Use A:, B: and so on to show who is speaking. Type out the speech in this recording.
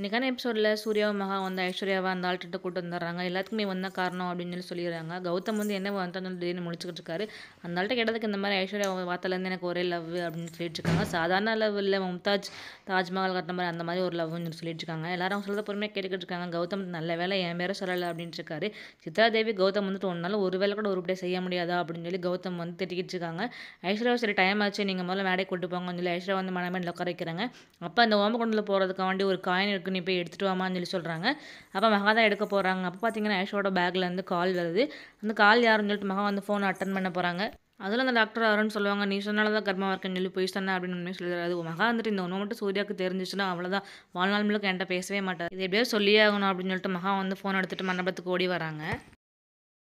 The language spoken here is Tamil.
A: இன்றைக்கான எபிசோடில் சூர்யாவும் மகா வந்து ஐஸ்வர்யாவை அந்த ஆள்கிட்ட கூட்டு வந்துடுறாங்க எல்லாத்துக்குமே வந்த காரணம் அப்படின்னு சொல்லி சொல்லிடுறாங்க கௌதம் வந்து என்ன வந்து திடீர்னு முடிச்சுக்கிட்டு இருக்காரு அந்த ஆள்கிட்ட கேட்டதுக்கு இந்த மாதிரி ஐஸ்வர்யா வார்த்தையிலேருந்து எனக்கு ஒரே லவ் அப்படின்னு சொல்லிட்டு இருக்காங்க சாதாரண லவ் இல்லை மும்தாஜ் தாஜ்மஹால் கட்டின மாதிரி அந்த மாதிரி ஒரு லவ்னு சொல்லிட்டு இருக்காங்க எல்லாரும் சொல்கிறத பொறுமையாக கேட்டுக்கிட்டு இருக்காங்க கௌதம் நல்ல வேலை என் பேரை சொல்லலை அப்படின்ட்டு இருக்காரு சித்ரா தேவி கௌதம் வந்துட்டு ஒன்றால் ஒரு வேலை கூட உருப்படியாக செய்ய முடியாதா அப்படின்னு சொல்லி கௌதம் வந்து திட்டிக்கிட்டு இருக்காங்க ஐஸ்வர்யா சரி டைம் ஆச்சு நீங்கள் முதல்ல மேடை கூட்டு போங்கன்னு சொல்லி ஐஸ்வர்யா வந்து மனமேல உட்கார வைக்கிறாங்க அப்போ அந்த ஓமகுண்டில் போகிறதுக்கு வேண்டி ஒரு காயின் இருக்கு நீ போய் எடுத்துகிட்டு வாமான்னு சொல்லி சொல்கிறாங்க அப்போ மகா தான் எடுக்க போகிறாங்க அப்போ பார்த்தீங்கன்னா ஐஷோட பேக்லேருந்து கால் வருது அந்த கால் யாருன்னு சொல்லிட்டு மகா வந்து ஃபோனை அட்டன் பண்ண போகிறாங்க அதில் அந்த டாக்டர் யாருன்னு சொல்லுவாங்க நீ சொன்னால தான் கர்ப்பமாக இருக்கேன்னு சொல்லி போய் சொன்னேன் அப்படின்னு உண்மையை சொல்லிடுறாரு மகா வந்துட்டு இந்த ஒன்று மட்டும் சூர்யாவுக்கு தெரிஞ்சிச்சுன்னா அவ்வளோதான் வாழ்நாள் முழுக்க என்கிட்ட பேசவே மாட்டார் இது எப்படியோ சொல்லியே ஆகணும் அப்படின்னு சொல்லிட்டு மகா வந்து ஃபோன் எடுத்துகிட்டு மண்டபத்துக்கு ஓடி வராங்க